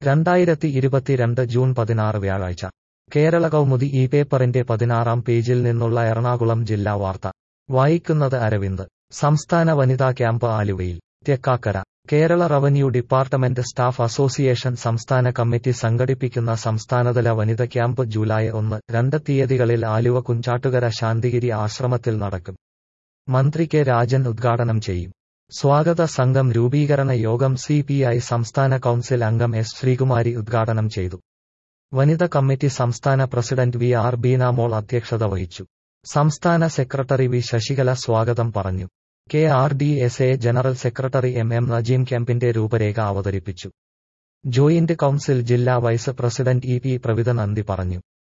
രണ്ടായിരത്തി ഇരുപത്തിരണ്ട് ജൂൺ പതിനാറ് വ്യാഴാഴ്ച കേരള കൗമുദി ഈ പേപ്പറിന്റെ പതിനാറാം പേജിൽ നിന്നുള്ള എറണാകുളം ജില്ലാ വാർത്ത വായിക്കുന്നത് അരവിന്ദ് സംസ്ഥാന വനിതാ ക്യാമ്പ് ആലുവയിൽ Thekkakkara Kerala revenue department staff association സംസ്ഥാന കമ്മിറ്റി സംഘടിപ്പിക്കുന്ന സംസ്ഥാനതല വനിത ക്യാമ്പ് ജൂലൈ ഒന്ന് രണ്ട് തീയതികളിൽ ആലുവ കുഞ്ചാട്ടുകര ശാന്തിഗിരി ആശ്രമത്തിൽ നടക്കും മന്ത്രി കെ രാജൻ ഉദ്ഘാടനം ചെയ്യും സ്വാഗത സംഘം രൂപീകരണ യോഗം സി പി ഐ സംസ്ഥാന കൗൺസിൽ അംഗം എസ് ശ്രീകുമാരി ഉദ്ഘാടനം ചെയ്തു വനിത കമ്മിറ്റി സംസ്ഥാന പ്രസിഡന്റ് വി ആർ ബീനാമോൾ അധ്യക്ഷത വഹിച്ചു സംസ്ഥാന സെക്രട്ടറി വി ശശികല സ്വാഗതം പറഞ്ഞു K R D S A general secretary M M Najeem ക്യാമ്പിന്റെ രൂപരേഖ അവതരിപ്പിച്ചു ജോയിന്റ് കൌൺസിൽ ജില്ലാ vice president E P Pravidha നന്ദി പറഞ്ഞു